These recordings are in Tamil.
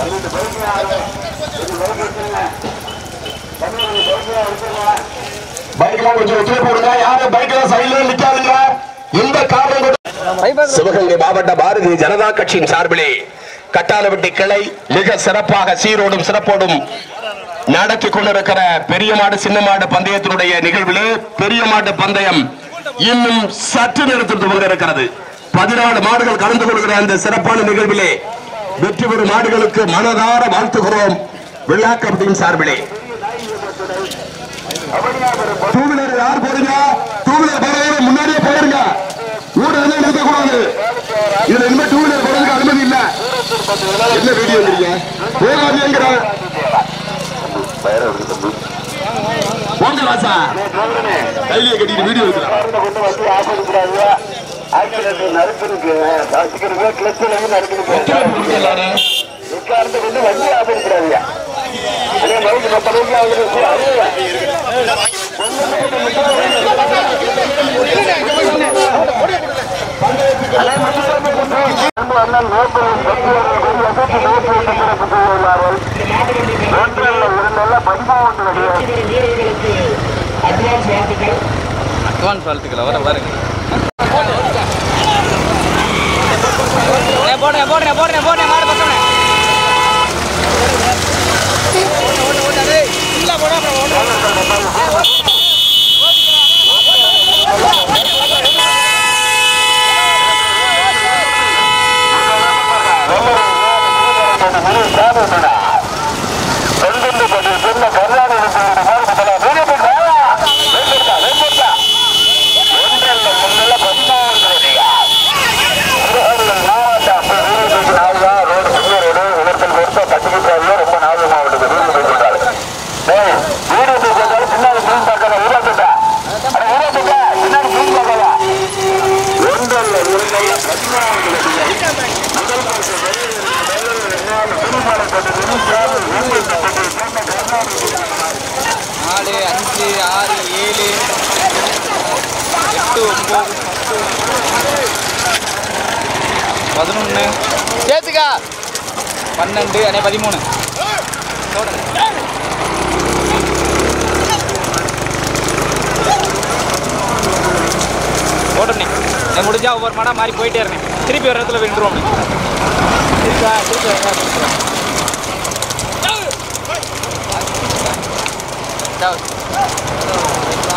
பைக்லாம் கொஞ்சம் ஒத்துழைப்பு கொடுங்க யாரும் பைக்ல சைடுல நிக்காதுங்க இந்த காரணம் கொண்டு சிவகங்கை மாவட்ட பாரதிய ஜனதா கட்சியின் சார்பிலே கட்டாளவட்டி கிளை மிக சிறப்பாக சீரோடும் சிறப்போடும் நடத்தி கொண்டிருக்கிற பெரிய மாடு சின்ன மாடு பந்தயத்தினுடைய நிகழ்விலே பெரிய மாட்டு பந்தயம் இன்னும் சற்று நேரத்தில் துவங்க இருக்கிறது பதினாலு மாடுகள் கலந்து கொள்கிற அந்த சிறப்பான நிகழ்விலே வெற்றி பெறும் மாடுகளுக்கு மனதார வாழ்த்துகிறோம் விழா கமிட்டியின் சார்பிலே டூ வீலர் யார் போறீங்க டூ வீலர் போறவங்க முன்னாடியே போயிருங்க ஊடகம் நிறுத்தக்கூடாது இதுல இனிமே டூ வீலர் போறதுக்கு அனுமதி இல்ல என்ன வீடியோ எடுக்கிறீங்க போகாதீங்கிற போங்க ராசா கையில கட்டிட்டு வீடியோ எடுக்கிறேன் கொண்டு வந்து ஆசைக்கூடாது ஆக்சிடென்ட் நடக்குதுக்கு ரசிக்கிறது கிளச்சில் நடக்குது எல்லாரும் உட்கார்ந்து கொண்டு வண்டி ஆசைக்கூடாதுயா அதே மாதிரி பத்து ரூபாய்க்கு ஆகுது நம்ம அண்ணன் நோக்கம் வசதி நோக்கம் சிறப்பு செய்துள்ளார்கள் ஒன்றில் இரண்டெல்லாம் பதிமூன்று வடிவம் அட்வான்ஸ் வாழ்த்துக்கள் வர பாருங்க போடுறேன் போடுறேன் போடுறேன் போடுறேன் மாடு பசங்க நாலு அஞ்சு ஆறு ஏழு எட்டு ஒம்பது பதினொன்று சேர்த்துக்கா பன்னெண்டு அண்ணே பதிமூணு ஓடனே நான் முடிஞ்சா ஒவ்வொரு மாடா மாறி போயிட்டே இருந்தேன் திருப்பி ஒரு இடத்துல விண்டுருவோம் திருப்பி திருப்பி வரேன். Ciao.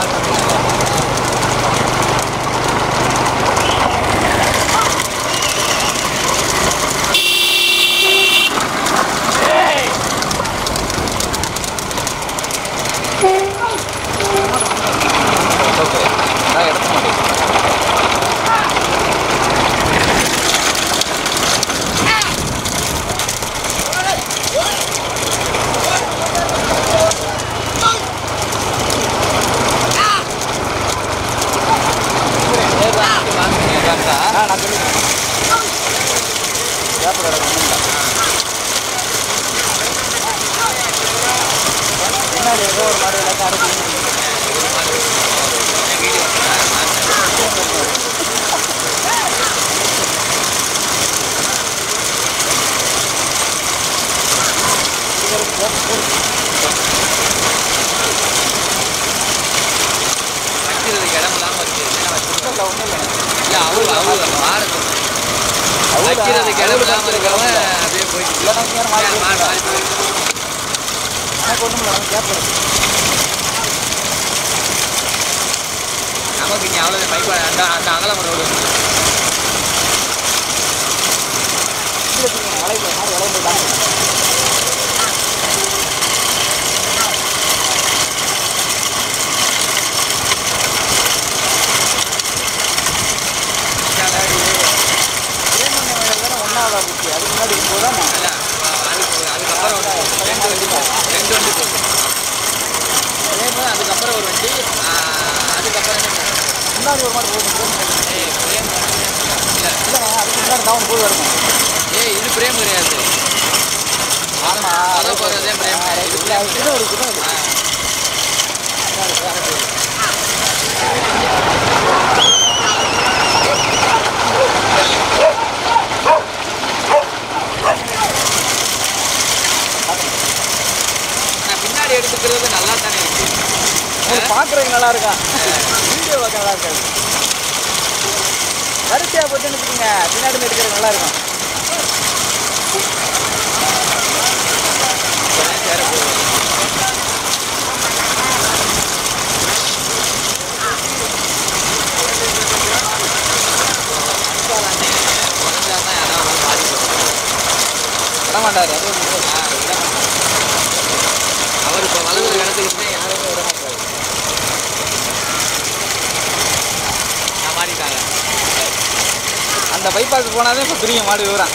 நான் எடுக்க மாட்டேன் வைக்கிறதுக்கு இடம் இல்லாமல் இருக்கு இல்லை அவரு அவரு மாடு வைக்கிறதுக்கு இடம் இல்லாமல் இருக்கவன் அப்படியே போயிட்டு மாடு மாறி போயிருக்கு நமக்கு இங்கே அவ்வளோ பைக் அந்த அந்த அகலம் ரோடு இல்ல, அதுக்கு அதுக்கப்புறம் ஒரு ரெண்டு வண்டி போகும் ரெண்டு வண்டி போகும் அதே போல் அதுக்கப்புறம் ஒரு வண்டி ஆ, அதுக்கப்புறம் என்ன ஏய், பிரேம் இல்ல. ஏய் இது பிரேம் கிடையாது அதை போகிறதே பிரேம் இது பிரேம் கிடையாது. ஆ. பார்க்குறதுக்கு நல்லா இருக்கும் வீடியோ பார்க்க நல்லா இருக்காது வரிசையாக போட்டுன்னு வச்சுக்கோங்க பின்னாடி இருந்து எடுக்கிறது நல்லா இருக்கும் சேர போகுது விட மாட்டாரு அது ஒரு இது. ஆ, விட மாட்டாரு. அவர் இப்போ வலதுல இடத்துக்கு யாருமே விட மாட்டாரு நான் மாறிட்டாங்க அந்த பைபாஸ் போனாலே இப்போ பிரியும் மாடு விவரம்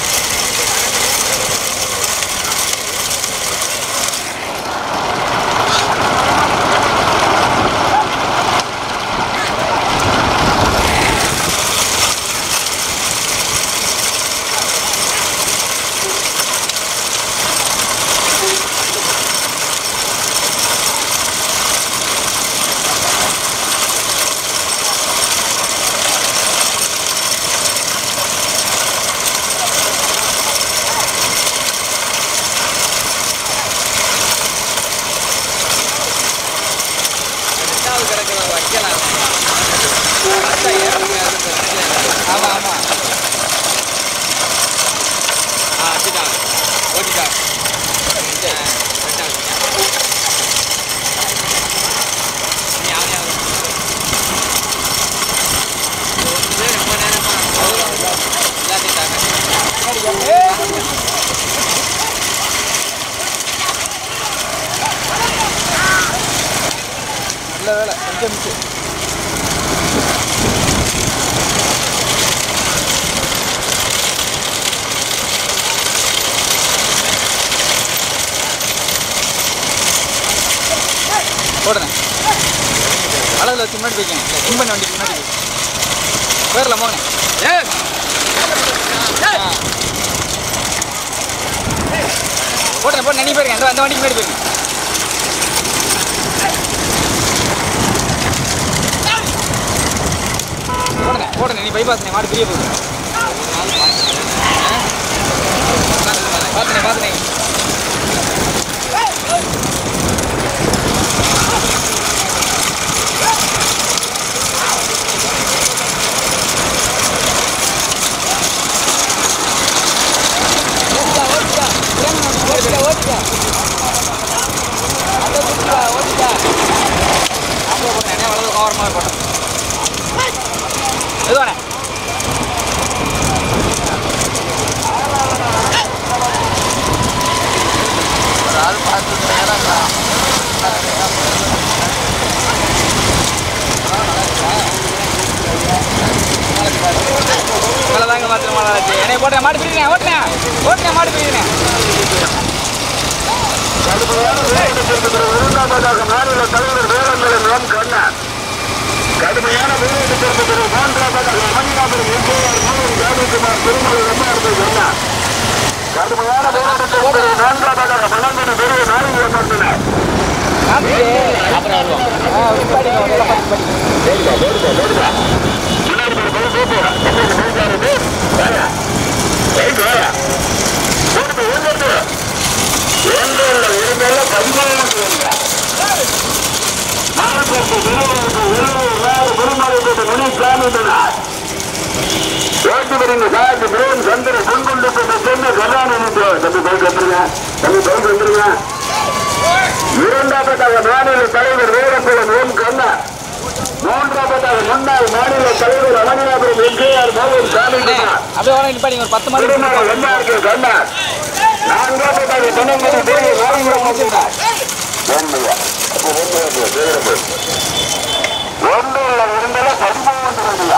ரெண்டாவது கிடக்கிற வைக்கலாம் பார்த்தா ஏற முடியாது ஆமாம் ஆமாம் ஆ வச்சுட்டாங்க ஓட்டிட்டாங்க இது, ரெண்டாவது. இனி யாரையாவது இது ரொம்ப நேரமா எல்லாத்தையும் தாங்க நல்ல வேலை கொஞ்சம் மிச்சு போடுறேன் அளவில் வச்சு முன்னாடி போய்க்கேன் கும்பன் வண்டிக்கு முன்னாடி போய் போயிடலாம் போங்க ஏ போடுறேன் போட்டு நீ போயிருக்கேன் அந்த அந்த வண்டிக்கு முன்னாடி போயிருக்கேன் போடுங்க போடுங்க நீ பைபாஸ் நீ மாடு பெரிய போகுது பார்த்துனே பார்த்துனே ஓட்டிட்டா ஓட்டிட்டா ஓட்டிட்டா ஓட்டிட்டா அப்படியே போட்டேன் என்ன வலது கவரமாக போட்டேன் எதுவானே ஒரு ஆள் பார்த்து தாங்க பார்த்து மாடாச்சு என்னை போட்டேன் மாடு பிடிக்கிறேன் ஓட்டுனேன் ஓட்டுனேன் மாடு பிடிக்கிறேன் கடுமையான வேலைக்கு இரண்டாவதாக மாநில தலைவர் வேளாண்மையின் எம் கண்ணன் கடுமையான வேலைக்கு பிறகு மூன்றாவதாக மணிநாதன் எம்ஜிஆர் மூலம் ஜாதிக்குமார் திருமலை ரம்மார்கள் சொன்னார் கடுமையான வேலைக்கு பிறகு நான்காவதாக மலர்ந்தன பெரிய நாளிகை அமர்ந்தனர் அப்புறம் வருவோம் ஆ பின்னாடி முன்னாடி ஒரு பைக் போட்டு வா. பக்கத்துல பைக் வருது. வாயா. பைக் வாயா. ஓடுது, ஓடுது. ஒன்று இல்லை, இருந்தால பதிமூணு இல்லை. மாவட்டத்து விருதுநகருக்கு இருநூறு நாலு பெருமாளைப்பட்ட முனி சாமிதனார். ஓட்டு வருங்க சாயத்து பிரேம் சந்திர பொன்கொண்டு போட்ட சென்னை கருணாநிதி தம்பி பைக் வந்துருங்க தம்பி பைக் வந்துருங்க இரண்டாவதாக மாநில தலைவர் வீரக்குளம் எம் கண்ணா மூன்றாவதாக முன்னாள் மாநில தலைவர் அமனியாபுரம் எம்ஜிஆர் மோகன் சாமிக்குமார் அப்படியே வர நிப்பாடி ஒரு பத்து மாடு திருமணம் எம்ஆர்கே கண்ணார் நான்காவதாக துணங்கடி தேவி மாநிலம் வந்தார் ஒன்றுல இருந்தால பதிமூன்று வண்டியா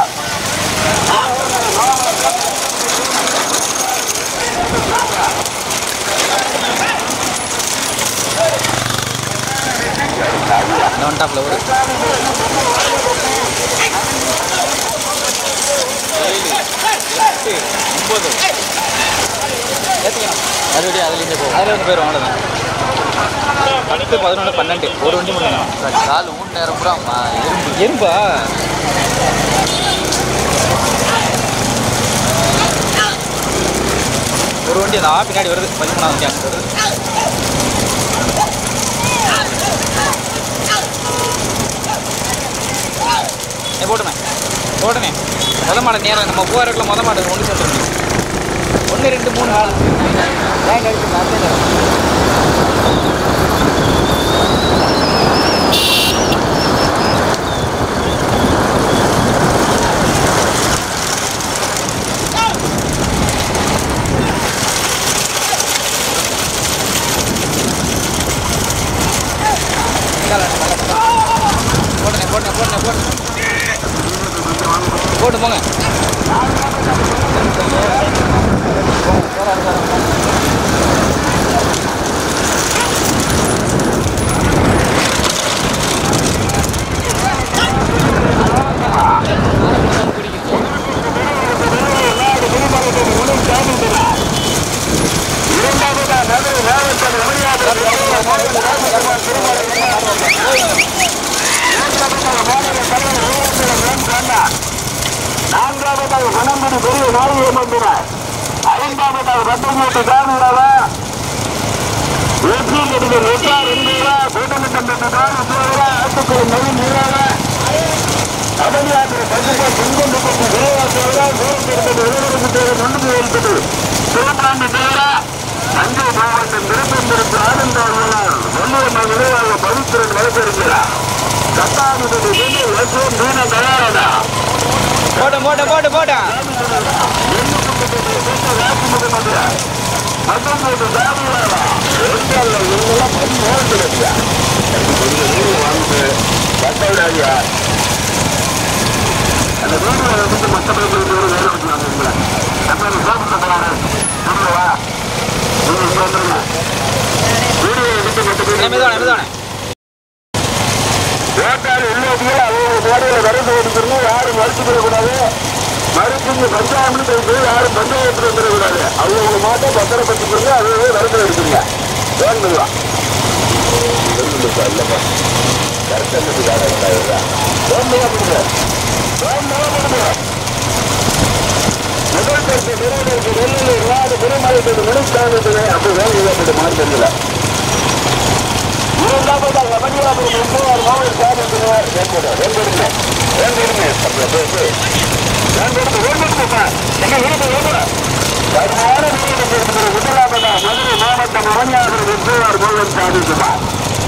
ஒன் டாப்ல ஒரு ஏழு எட்டு ஒம்பது ஏற்றிக்கலாம் மறுபடியும் அதுலேருந்து போகும் அதில் வந்து போயிடும் அவ்வளோதான் பத்து பதினொன்று பன்னெண்டு ஒரு வண்டி முடியலாம் கால் ஊன் நேரம் பூரா எறும்பு எறும்பா ஒரு வண்டி அந்த ஆ பின்னாடி வருது பதிமூணாம் வண்டி அங்கே வருது இதை போட்டுமே போட்டுனே முத மாடு நேரம் நம்ம போகிறதுக்குள்ள முத மாடு ஒன்று சேர்த்துருங்க ஒன்று ரெண்டு மூணு நாலு ஏன் கழிச்சு பார்த்தேன் போட்டுனே போட்டுனே போட்டுனே போட்டு போட்டு போங்க நான்காவதாக மணம்புடி பெரிய நாளிகை மந்தினர் ஐந்தாவதாக ரத்தமூட்டு காரணமாக வெற்றி நடிகர் வெற்றார் என்பவரா கூட்டணி தந்ததார் உத்தரவரா ஆட்டுக்குள் நவீன் நீராவா அபனியாத்திர பசுபா செங்கொண்டு கொண்டு தேவாசோரா தூரம் இருந்தது வெளியுறவு தேவர் ஒன்று ஏற்பது சிவபிராமி தேவரா தஞ்சை மாவட்டம் திருப்பெருந்திருப்பு ஆனந்தாளர் வள்ளுவர் நிலையாக பவித்திரன் வளர்த்திருக்கிறார் சத்தாமிபதி வீடு லட்சம் மீன தயாரதா போட்டு போட்டு போட்டு போட்டா மெதுவானே மெதுவானே ஓட்டாளி உள்ளே அவங்க மேடையில் வரது ஓடிக்கணும் யாரும் மறுத்துக்கூடாது மறுத்து பஞ்சாயத்து போயிட்டு யாரும் பஞ்சாயத்து வந்துடக்கூடாது அவங்க மாட்டம் பத்திரப்பட்டுக்கிறது அதுவே வரது எடுக்குங்க வேண்டுதா இல்லப்பா கரெக்டாக முதல் பரிசு நிறைவேற்று நெல்லில் நாடு பெருமழைப்பது மனுஸ்தானத்திலே அப்படி வேலையிடப்பட்டு மாறுதல்ல இரண்டாவதாக மணியாபுரம் எம்புவார் மாவட்ட சாதத்தினர் வேண்டுட வேண்டுடுங்க வேண்டுடுங்க வேண்டுடுங்க வேண்டுடுங்கப்பா எங்க வீட்டு வேண்டுட கடுமையான வீடு முதலாவதா மதுரை மாவட்டம் மணியாபுரம் எம்புவார் மாவட்ட சாதிக்குமார்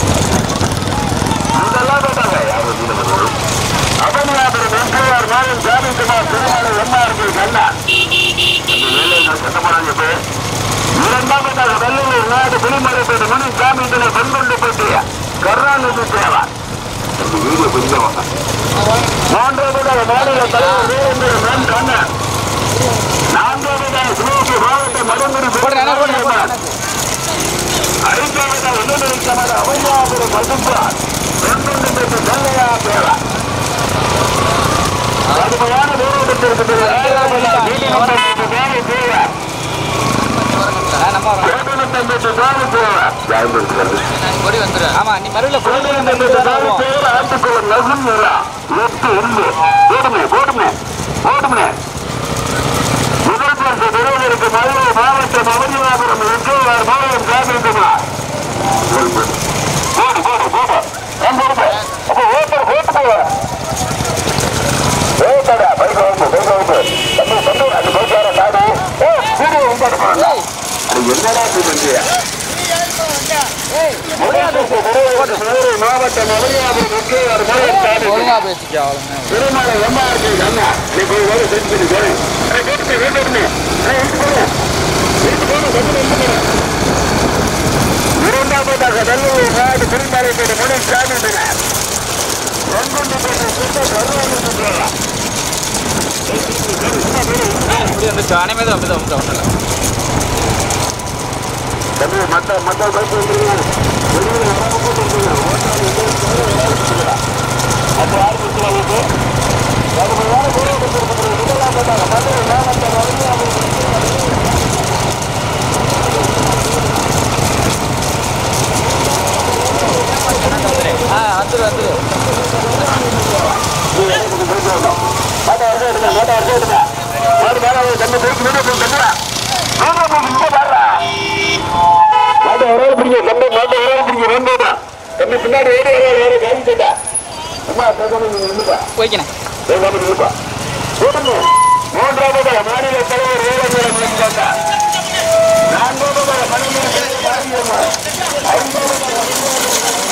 முதலாவதாக யாரும் வீடு வருவது அவனியாபுரம் எம்புவார் மாவட்ட சாதிக்குமார் திருமணம் எம்ஆர்கள் கண்ணா வேலைகள் சட்டமன்ற பேர் இரண்டாவதாக வெள்ளலூர் நாடு புலிமலைப்பேடு மணி சாமிகளை பண்கொண்டு பற்றிய கருணாநிதி சேவா இந்த வீடியோ புரிஞ்சவங்க மூன்றாவதாக மாநில தலைவர் வீரேந்திர மேம் கண்ணன் நான்காவதாக சிவகங்கை மாவட்ட மருந்துரி போடுறேன், அண்ணா, போடுறேன், போடுறேன். ஐந்தாவதாக உடனடிக்கமான அவனியாபுரம் மதுப்பார் பண்கொண்டு பற்றி செல்லையா சேவா கடுமையான போராட்டத்திற்கு ஏழாவதாக நீதிமன்றத்திற்கு வேலை செய்ய நம்ம வரோம் வேதனத்தம்பேட்டு தாரி சேவா ஜாயிந்திருக்கிறது நான் கொடி வந்துடுறேன் ஆமா நீ மறுபடியும் கொடி வேதனத்தம்பேட்டு தாரி வருவோம் சேவா ஆட்டுக்குள்ள நசும் நிலா எட்டு இருந்து போடுமே போடுமே போடுமே முதல் பரிசு பெறுவதற்கு மதுரை மாவட்டம் அவனியாபுரம் எங்கேயார் மாவட்டம் காத்திருக்கிறார் போடு போடு போடு நான் போடுப்பேன் அப்போ ஓட்டர் ஓட்டு போவேன் ஓட்டடா பைக் வந்து பைக் வந்து தம்பி தம்பி அந்த பைக்கார தாடி ஏ வீடியோ உண்டாட போறாங்க அது என்னடா இது பண்றியா மதுரை மாவட்டம் அவனியாபுரம் எங்கேயார் மாவட்டம் காத்திருக்கிறார் ஒழுங்கா பேசிக்கோ அவ்வளோ பெருமாள் எம்மா இருக்கு அண்ணா நீ போய் வேலை செஞ்சு பண்ணி போறேன் வீட்டுக்கு வீட்டு இரண்டாவதாக நல்லூர் நாடு திருமலைப்பேடு மணி சாமியினர் செங்கொண்டு பேட்டை சுத்த கருவானு சொல்லலாம் இப்படி வந்துச்சு அனைமே தான் அப்படி தான் ஒன்றும் இல்லை தம்பி மத்த மத்த பைக் வந்துருங்க வெளியில வராம போட்டு வந்துருங்க ஓட்டாளி அப்போ ஆரம்பிச்சுலாம் இப்போ கடுமையான போராட்டத்திற்கு முதலாவதாக மதுரை மாவட்டம் அறிஞர் ஆ வந்துடு வந்துடு மாட்டை அரைச்சு எடுங்க மாட்டை அரைச்சு எடுங்க மாடு மேல ஒரு தம்பி போய் வீடியோ போய் தம்பி வீடியோ போய் இங்க பாடுறா மாட்டை ஒரே பிடிங்க தம்பி மாட்டை ஒரே பிடிங்க வேண்டாம் தம்பி பின்னாடி ஓடி வர வேற காமிச்சா அம்மா பேசாம நீங்க நின்னுப்பா போய்க்கினேன் ஏதாவது இருக்கா கூட்டணி மூன்றாவது மாநில தலைவர் வேலங்குளம் முடிந்தாங்க நான்காவது மணிமணி மாரியம்மன் ஐந்தாவது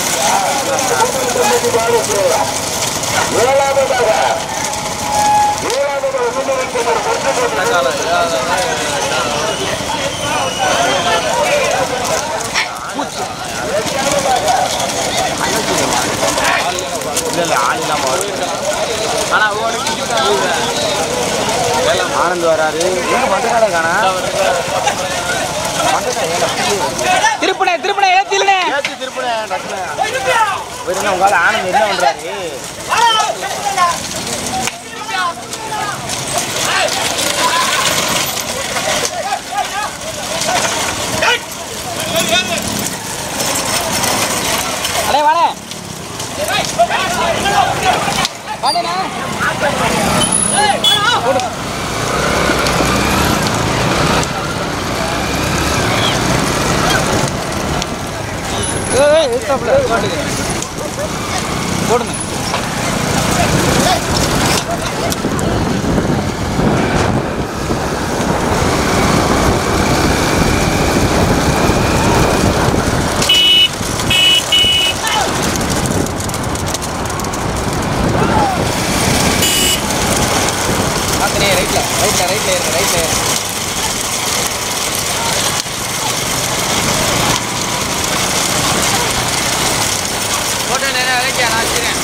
ஏழாவதாக ஏழாவது முன்னெடுக்கின்ற ஆனந்த் வராரு எங்க மண்டகால காணா திருப்பணே திருப்பணே ஏத்திலனே ஏற்றி திருப்பணி டக்குனு வேற என்ன உங்களால ஆனந்த் என்ன பண்றாரு அடே வாடே வாடேண்ணா ஏய் இருக்காப்ல பாட்டுக்கு போடுங்க பார்த்துனே ரைட்டில் ரைட்டில் ரைட்டில் இருங்க ரைட்டில் இருங்க போட்டு நேரம் விலைக்கு நான் வச்சுக்கிறேன்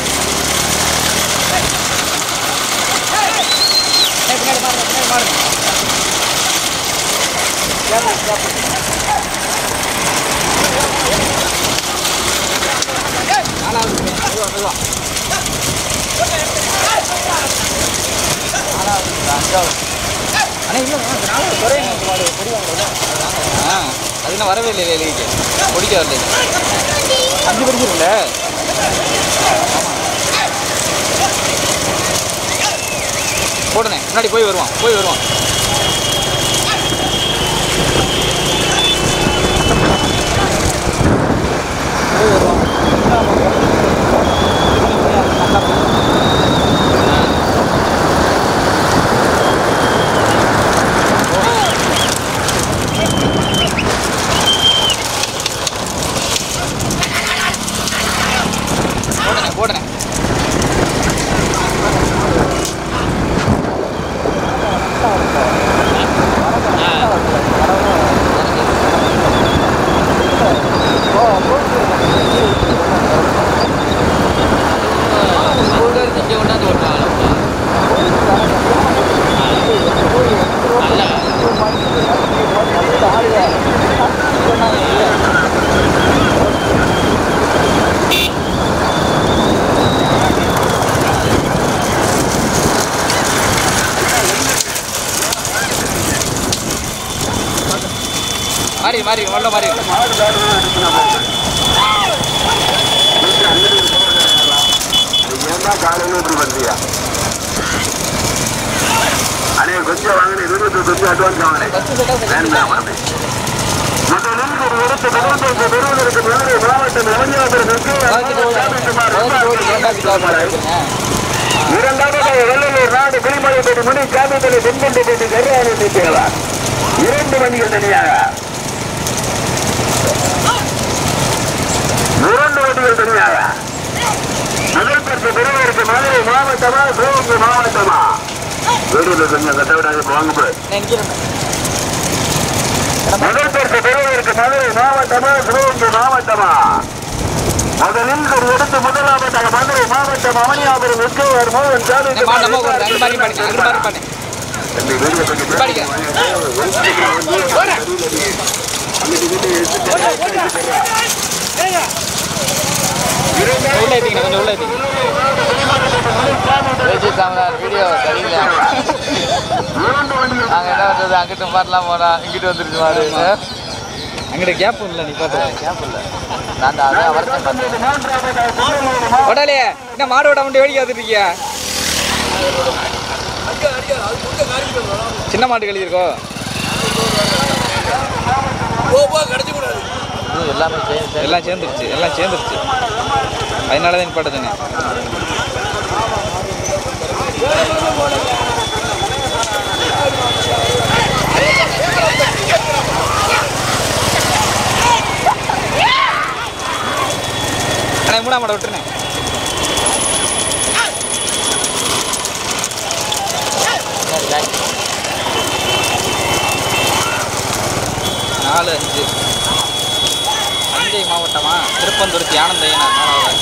பின்னாடி மாறுங்க பின்னாடி மாறுங்க கேப்பு, கேப்பு. நாலாவது பிரியாணி. மெதுவா, மெதுவா. நாலாவது, அஞ்சாவது. அண்ணா, இல்ல, இந்த நாலாவது குறையுங்க, இந்த மாடு. பொடிவாங்க, ஆ அது இன்னும் வரவே இல்லை வேலைக்கு பிடிக்க வரல அஞ்சு படிக்கிறீங்கள போடுனே முன்னாடி போய் வருவான் போய் வருவான் போய் வருவான் போடுனே போடுனே இங்கே கொண்டாந்து விட்டாங்க மாறி மாறி உள்ள மாறி ஏன்னா காலையில இப்படி வந்தியா அண்ணே கொஞ்சம் வாங்கினேன் இருபத்தி கொஞ்சம் அட்வான்ஸ் வாங்கினேன் பத்து செட்டா வேண்டாம் மறந்து முதலில் ஒரு இடத்து நிறுவனத்திற்கு நிறுவனருக்கு மதுரை மாவட்டம் ரமணியாபுரம் இரண்டாவது வெள்ளலூர் நாடு குடிமலைப்பேட்டை முனி காமிப்பள்ளி தென்கொண்டப்பேட்டை கருணாநிதி தேவார் இரண்டு மணிகள் தனியாக இரண்டு வண்டிகள் தனியாக முதல் பத்து பெருவருக்கு மதுரை மாவட்டமா சிவகங்கை மாவட்டமா வெளியில கொஞ்சம் கட்ட விடாது வாங்க போய் முதல் பரிசு பெறுவதற்கு மதுரை மாவட்டமா சிவகங்கை மாவட்டமா முதலில் ஒரு எடுத்து முதலாவதாக மதுரை மாவட்டம் அவனியாபுரம் விஸ்கவர் மோகன் ஜாதி மாட்டமா ஒரு ரெண்டு மாதிரி பண்ணி ரெண்டு மாதிரி பண்ணி உள்ள ஏத்திங்க கொஞ்சம் உள்ள ஏத்திங்க வீடியோ சரியில்லை நாங்கள் என்ன பண்ணுறது அங்கிட்டு மாட்டலாம் போனா இங்கிட்டு வந்துருச்சு மாடு அங்கிட்ட கேப் இல்லை நீ பார்த்து கேப் இல்லை நான் அதை அவர்த்தம் உடலையே என்ன மாடு விட மட்டும் வேடிக்கை பார்த்துட்டு இருக்கியா சின்ன மாட்டு கழிச்சிருக்கோ எல்லாமே எல்லாம் சேர்ந்துருச்சு எல்லாம் சேர்ந்துருச்சு அதனால தான் நிப்பாட்ட சொன்னேன் அண்ணா மூணாம் மாட விட்டுருண்ணே சரி, பாய். நாலு அஞ்சு தஞ்சை மாவட்டமா திருப்பந்துருத்தி ஆனந்தையனார் நாலாவது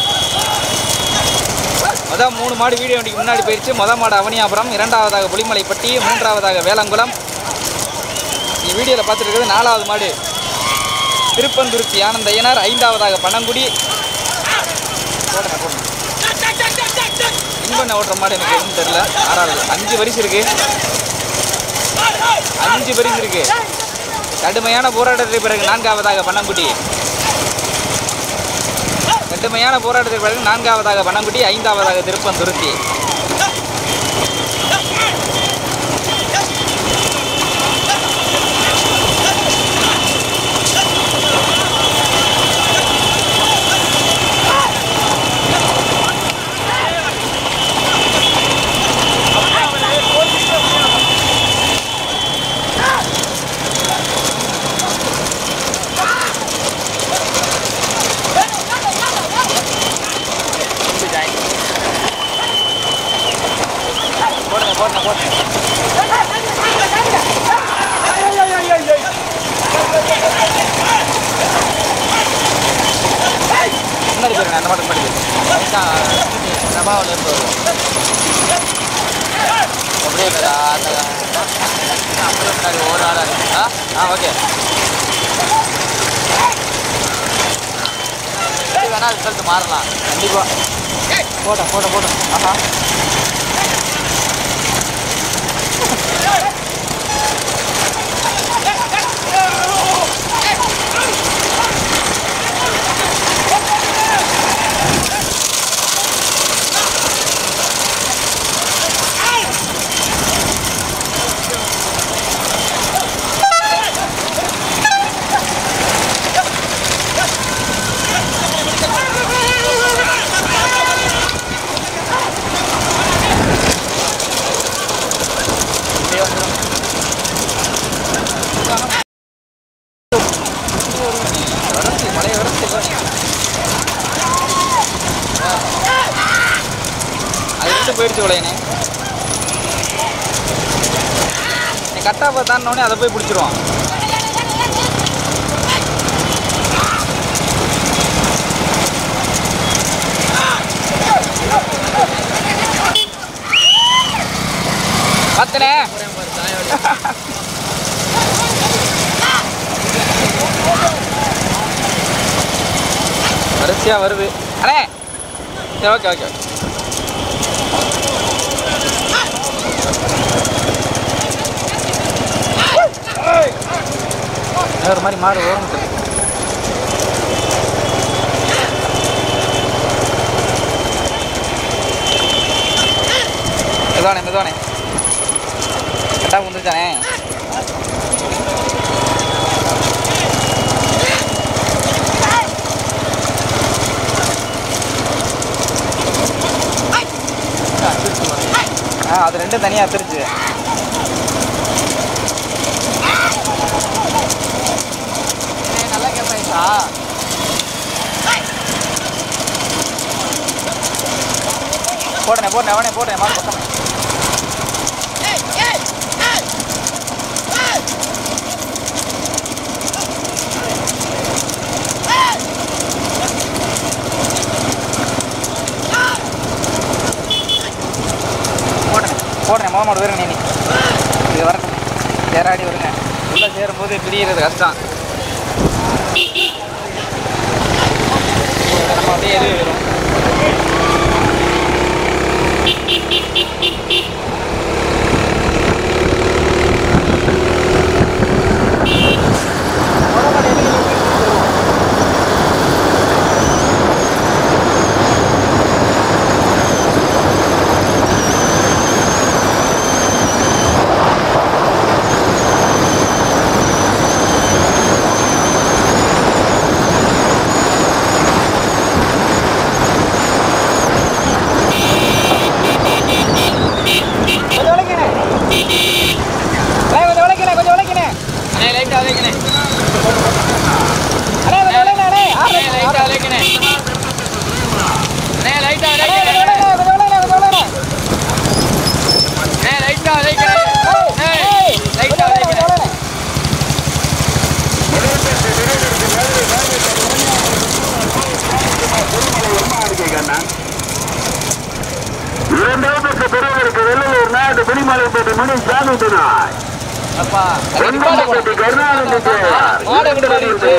மொதல் மூணு மாடு வீடியோ வண்டிக்கு முன்னாடி போயிடுச்சு மொதல் மாடு அவனியாபுரம் இரண்டாவதாக புலிமலைப்பட்டி மூன்றாவதாக வேலங்குளம் நீ வீடியோவில் பார்த்துட்டு இருக்கிறது நாலாவது மாடு திருப்பந்துருத்தி ஆனந்தையனார் ஐந்தாவதாக பனங்குடி போடுங்க போடுங்க இன்பண்ண ஓட்டுற மாடு எனக்கு எதுவும் தெரியல ஆறாவது அஞ்சு வரிசை இருக்கு அஞ்சு பரிசு இருக்கு கடுமையான போராட்டத்திற்கு பிறகு நான்காவதாக பன்னங்குடி கடுமையான போராட்டத்திற்கு பிறகு நான்காவதாக பன்னங்குடி ஐந்தாவதாக திருப்பந்துருத்தி போடுங்க போடுங்க போடுங்க முன்னாடி போயிருங்க அந்த மாட்டு முன்னாடி போயிருங்க பிரபாவில் இருந்து வரும் அப்படியே இருக்கா அந்த அப்படியே முன்னாடி ஒரு ஆளாக இருக்கு ஆ ஆ ஓகே எப்படி வேணா ரிசல்ட் மாறலாம் கண்டிப்பாக போட்டோம் போட்டோம் போட்டோம் ஆஹா இப்படியே வந்துடும் வரத்து மழை வரத்து அது விட்டு போயிடுச்சு உலையனே நீ கட்டா பார்த்தானோடனே அதை போய் பிடிச்சிருவான் பார்த்தனே வரிசையாக வருது அண்ணே சரி ஓகே ஓகே ஒரு மாதிரி மாடு ஓரம் மெதுவானே மெதுவானே கரெக்டாக வந்துருச்சானே ஆ அது ரெண்டும் தனியாக அத்திருச்சு நல்லா கேட்பா போட்டனே போட்டனே அவனே போட்டனே மாறு பக்கமே போட்டனே போட்டனே முகமது வருங்க நீ இது வரட்டும் சேராடி வருங்க உள்ளே சேரும்போது பிடிக்கிறது கஷ்டம் நம்ம அப்படியே எது வரும் சாமி துணாய் அப்பா வெண்பட்டி கருணாநிதி தேவர் மாடு கொண்டு வந்துருச்சு.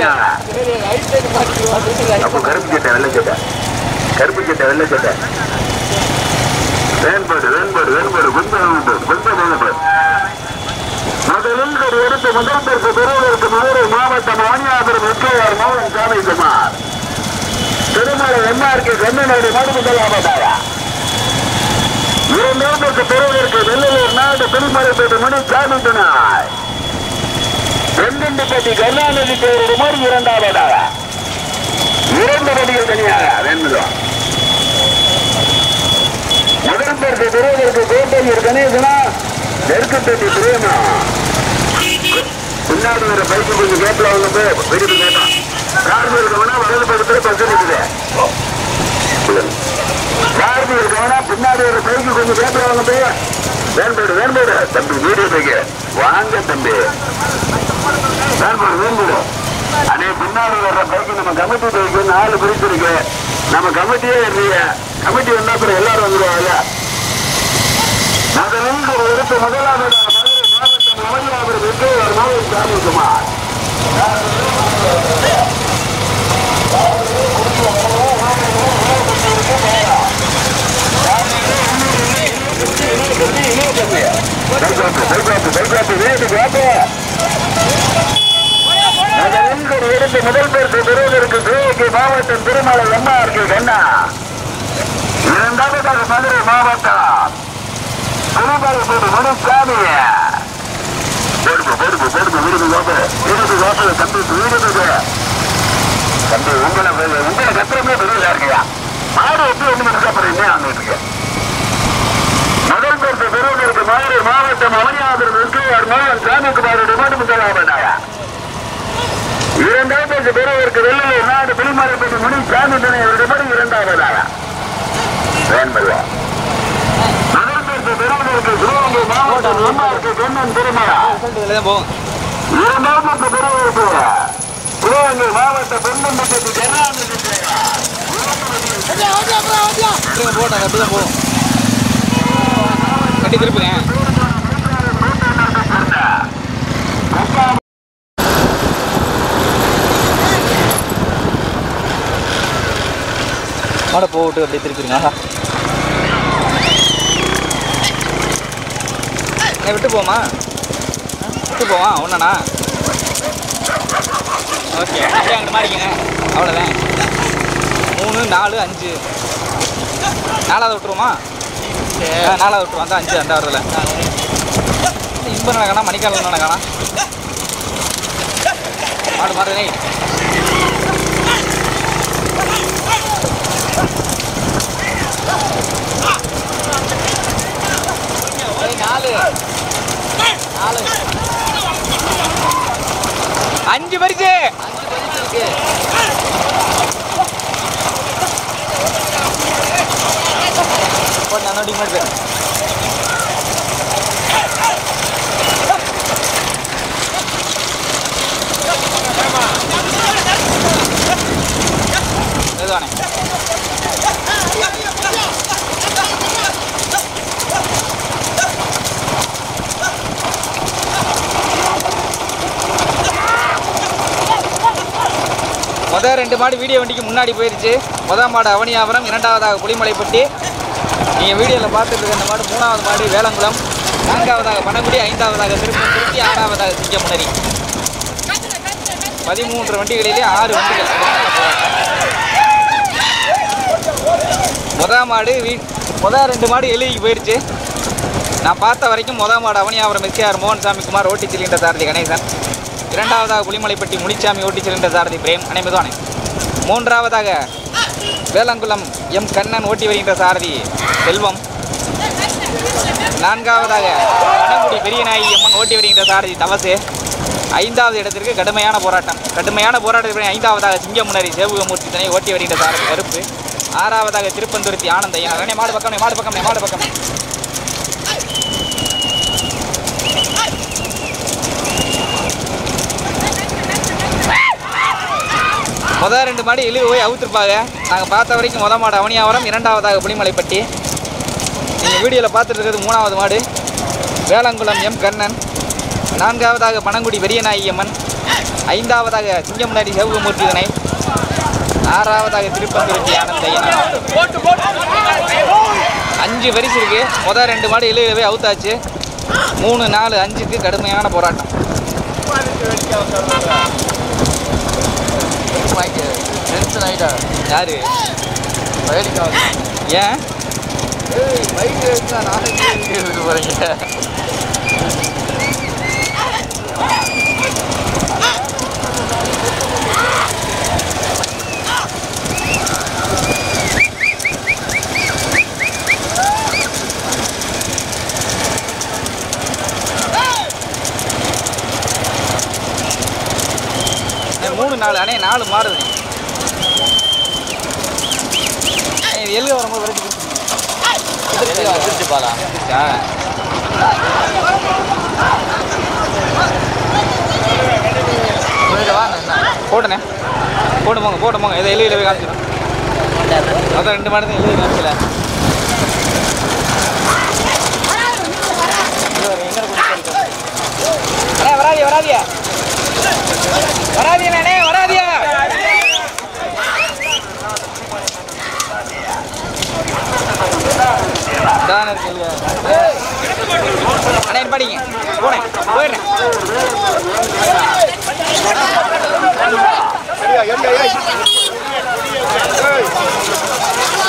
அப்போ கருப்பு சட்டை வெள்ளை சட்டை கருப்பு சட்டை வெள்ளை சட்டை வேண்பாடு வேண்பாடு வேண்பாடு குந்தமாண்டு குந்தமாண்டு முதலில் ஒரு எடுத்து முதலமைச்சருக்கு பெறுவதற்கு மதுரை மாவட்டம் வாணியாபுரம் வெற்றியார் மோகன் சாமிக்குமார் திருமலை எம்ஆர்கே கண்ணனோடு மது முதலாவதாரா இரண்டாவதற்கு பெறுவதற்கு வெள்ளலூர் நாடு திருமலைப்பேட்டை மணி சாமி துணாய் வெங்கண்டிப்பட்டி கருணாநிதி தேவரோடு மாதிரி இரண்டாவதாக இரண்டு படிகள் தனியாக வேண்டுதோம் முதலமைச்சருக்கு பெறுவதற்கு கோட்டையூர் கணேசனா நெருக்கத்தட்டி பிரேமா பின்னாடி வர பைக்கு கொஞ்சம் கேப்ல வந்து போய் வெடிப்பு கேட்டான் கார்மியல் கவனா வலது பக்கத்துல பஸ் நிற்குது கார்மியல் கவனா பின்னாடி வர பைக்கு கொஞ்சம் கேப்ல வந்து போய் வேண்பாடு வேண்பாடு தம்பி வீடியோ பைக்கு வாங்க தம்பி வேண்பாடு வேண்பாடு அனே பின்னாடி வர்ற பைக்கு நம்ம கமிட்டி பைக்கு நாலு பிரிச்சு இருக்கு நம்ம கமிட்டியே இல்லையே கமிட்டி வந்தா அப்புறம் எல்லாரும் வந்துருவாங்கல்ல முதலில் ஒரு எடுத்து முதலாவது மதுரை மாவட்டம் அமலாபுரம் வெற்றியார் மோகன் சாமிக்குமார் எடுத்து முதல் பேருக்கு பெறுவதற்கு சிவகங்கை மாவட்டம் திருமலை எம்ஆர்கே கண்ணா இரண்டாவதாக மதுரை மாவட்டம் திருமலைப்பேடு முனுசாமி பொறுப்பு பொறுப்பு பொறுப்பு விருது கோப்பு விருது கோப்பு தம்பி வீடுது தம்பி உங்களை உங்களை கத்திரமே பெரியல இருக்கியா மாடு எப்படி ஒண்ணு மணி அப்புறம் என்ன ஆகிட்டு இருக்கு முதல் பேருக்கு பெறுவதற்கு மதுரை மாவட்டம் அவனியாபுரம் வெற்றியார் மோகன் சாமிக்குமாரோட மட்டும் முதலாவதாக இரண்டாவது பெறுவதற்கு வெள்ளையூர் நாடு புலிமலைப்பட்டி முனி சாமி துணையோட மட்டும் இரண்டாவதாக வேண்பல்வா முதல்வருக்கு பெறுவதற்கு சிவகங்கை மாவட்டம் எம்ஆர்கே கண்ணன் திருமலா ரிசல்ட் இதில் தான் போகும் இரண்டாவது பெறுவதற்கு சிவகங்கை மாவட்ட பெண்ணம்பட்டி கருணாநிதி அப்படியே போட்டாங்க அப்படி தான் போகும் கட்டி திருப்புங்க மாட போட்டு அப்படியே திருப்பிடுங்க ஆஹா. ஏன் விட்டு போமா விட்டு போவா ஒன்றாண்ணா ஓகே அப்படியே அங்கிட்டு மாறிக்கங்க அவ்வளோதான் மூணு நாலு அஞ்சு நாலாவது விட்டுருவோமா ஆ, நாலாவது விட்டுருவோம் அந்த அஞ்சு அந்த வருதுல இன்பம் நடக்கணும் மணிக்காலம் நடக்கணும் மாடு மாடு நெய் ஏய், நாலு நாலு அஞ்சு பரிசு அஞ்சு பரிசு இருக்கு போட்டு நான் நோட்டி மாதிரி போயிரு. மெதுவானே மொதல் ரெண்டு மாடு வீடியோ வண்டிக்கு முன்னாடி போயிருச்சு மொதல் மாடு அவனியாபுரம் இரண்டாவதாக புலிமலைப்பட்டி நீங்கள் வீடியோவில் பார்த்துட்டு இருக்க இந்த மாடு மூணாவது மாடு வேளங்குளம் நான்காவதாக பனங்குடி ஐந்தாவதாக திருப்பம் திருச்சி ஆறாவதாக சிங்கமுனரி பதிமூன்று வண்டிகளிலே ஆறு வண்டிகள் மொதல் மாடு வீ மொதல் ரெண்டு மாடு எழுதிக்கு போயிடுச்சு நான் பார்த்த வரைக்கும் மொதல் மாடு அவனியாபுரம் எஸ்கேஆர் மோகன்சாமி குமார் ஓட்டி செல்கின்ற சாரதி கணேசன் இரண்டாவதாக புலிமலைப்பட்டி முனிச்சாமி ஓட்டி செல்கின்ற சாரதி பிரேம் அனை மெதுவானே மூன்றாவதாக வேளங்குளம் எம் கண்ணன் ஓட்டி வருகின்ற சாரதி செல்வம் நான்காவதாக வனங்குடி பெரியநாயகி அம்மன் ஓட்டி வருகின்ற சாரதி தவசு ஐந்தாவது இடத்திற்கு கடுமையான போராட்டம் கடுமையான போராட்டத்திற்கு ஐந்தாவதாக சிங்கமுனரி சேவுகமூர்த்தி தனை ஓட்டி வருகின்ற சாரதி கருப்பு ஆறாவதாக திருப்பந்துருத்தி ஆனந்தையன் அதனே மாடு பக்கம் மாடு பக்கம் மாடு பக்கம் முதல் ரெண்டு மாடு இழுவு போய் அவுத்துருப்பாங்க நாங்கள் பார்த்த வரைக்கும் முத மாடு அவனியாவரம் இரண்டாவதாக புலிமலைப்பட்டி நீங்கள் வீடியோவில் பார்த்துட்டு இருக்கிறது மூணாவது மாடு வேளங்குளம் எம் கண்ணன் நான்காவதாக பனங்குடி பெரியநாயகியம்மன் ஐந்தாவதாக சிங்கம்நாடி சிவகமூர்த்தி திணை ஆறாவதாக திருப்பந்திருச்சி ஆனந்தையன் அஞ்சு பரிசு இருக்கு முதல் ரெண்டு மாடு இழுவே அவுத்தாச்சு மூணு நாலு அஞ்சுக்கு கடுமையான போராட்டம் டென்ஷன் ஆகிட்டா யாரு வயலுக்கு ஏன் பைக் எடுத்தா நாளைக்கு எடுத்துட்டு போகிறீங்க அண்ணே, மூணு நாலு அண்ணே நாலு மாடு எழுத வரும்போது வரைக்கும் திருச்சி பாலா கொடுத்துச்சா போயிட்டு வாங்க என்ன போட்டனே போட்டு போங்க போட்டு போங்க இதை எழுதியில் போய் காமிச்சிடும் அதான் ரெண்டு மாடு தான் எழுதி காமிக்கல அண்ணே வராதியா வராதியா வராதியா அண்ணே வராதியா தானே இருக்கு எழுதியா. அண்ணே படிங்க போனேன் போயிடுறேன் சரியா, எங்க, ஏய். ஏய்.